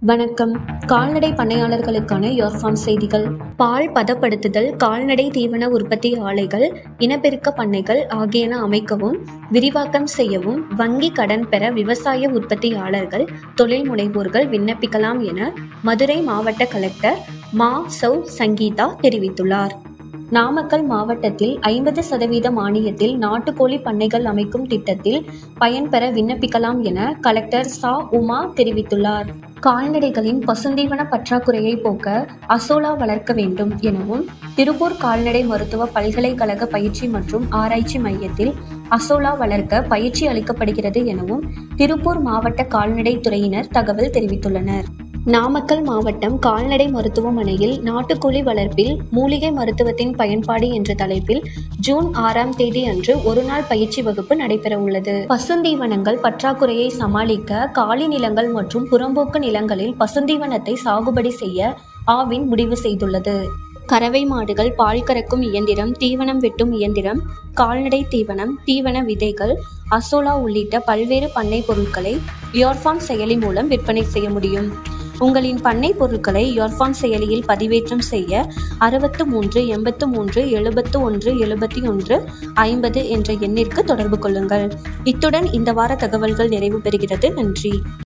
வணக்கம் கால்நடை பண்ணையாளர்களுக்கான யோர்ஃபார்ம் செய்திகள் பால் பதப்படுத்துதல் கால்நடை தீவன உற்பத்தி ஆலைகள் இனப்பெருக்க பண்ணைகள் ஆகியன அமைக்கவும் விரிவாக்கம் செய்யவும் வங்கி கடன் பெற விவசாய உற்பத்தியாளர்கள் தொழில் முனைவோர்கள் விண்ணப்பிக்கலாம் என மதுரை மாவட்ட கலெக்டர் மா சௌ சங்கீதா தெரிவித்துள்ளார் நாமக்கல் மாவட்டத்தில் ஐம்பது சதவீத மானியத்தில் நாட்டுக்கோழி பண்ணைகள் அமைக்கும் திட்டத்தில் பயன்பெற விண்ணப்பிக்கலாம் என கலெக்டர் சா உமா தெரிவித்துள்ளார் கால்நடைகளின் பசுந்தீவன பற்றாக்குறையை போக்க அசோலா வளர்க்க வேண்டும் எனவும் திருப்பூர் கால்நடை மருத்துவ பல்கலைக்கழக பயிற்சி மற்றும் ஆராய்ச்சி மையத்தில் அசோலா வளர்க்க பயிற்சி அளிக்கப்படுகிறது எனவும் திருப்பூர் மாவட்ட கால்நடை துறையினர் தகவல் தெரிவித்துள்ளனர் நாமக்கல் மாவட்டம் கால்நடை மருத்துவமனையில் நாட்டுக்கோழி வளர்ப்பில் மூலிகை மருத்துவத்தின் பயன்பாடு என்ற தலைப்பில் ஜூன் ஆறாம் தேதி அன்று ஒருநாள் பயிற்சி வகுப்பு நடைபெற உள்ளது பசுந்தீவனங்கள் பற்றாக்குறையை சமாளிக்க காலி நிலங்கள் மற்றும் புறம்போக்கு நிலங்களில் பசுந்தீவனத்தை சாகுபடி செய்ய ஆவின் முடிவு செய்துள்ளது கறவை மாடுகள் பால் கறக்கும் இயந்திரம் தீவனம் வெட்டும் இயந்திரம் கால்நடை தீவனம் தீவன விதைகள் அசோலா உள்ளிட்ட பல்வேறு பண்ணை பொருட்களை யோர்ஃபார்ம் செயலி மூலம் விற்பனை செய்ய முடியும் உங்களின் பண்ணை பொருட்களை யோர்ஃபார்ம் செயலியில் பதிவேற்றம் செய்ய அறுபத்து மூன்று எண்பத்து மூன்று எழுபத்து ஒன்று எழுபத்தி ஒன்று ஐம்பது என்ற எண்ணிற்கு தொடர்பு கொள்ளுங்கள் இத்துடன் இந்த வார தகவல்கள் நிறைவு பெறுகிறது நன்றி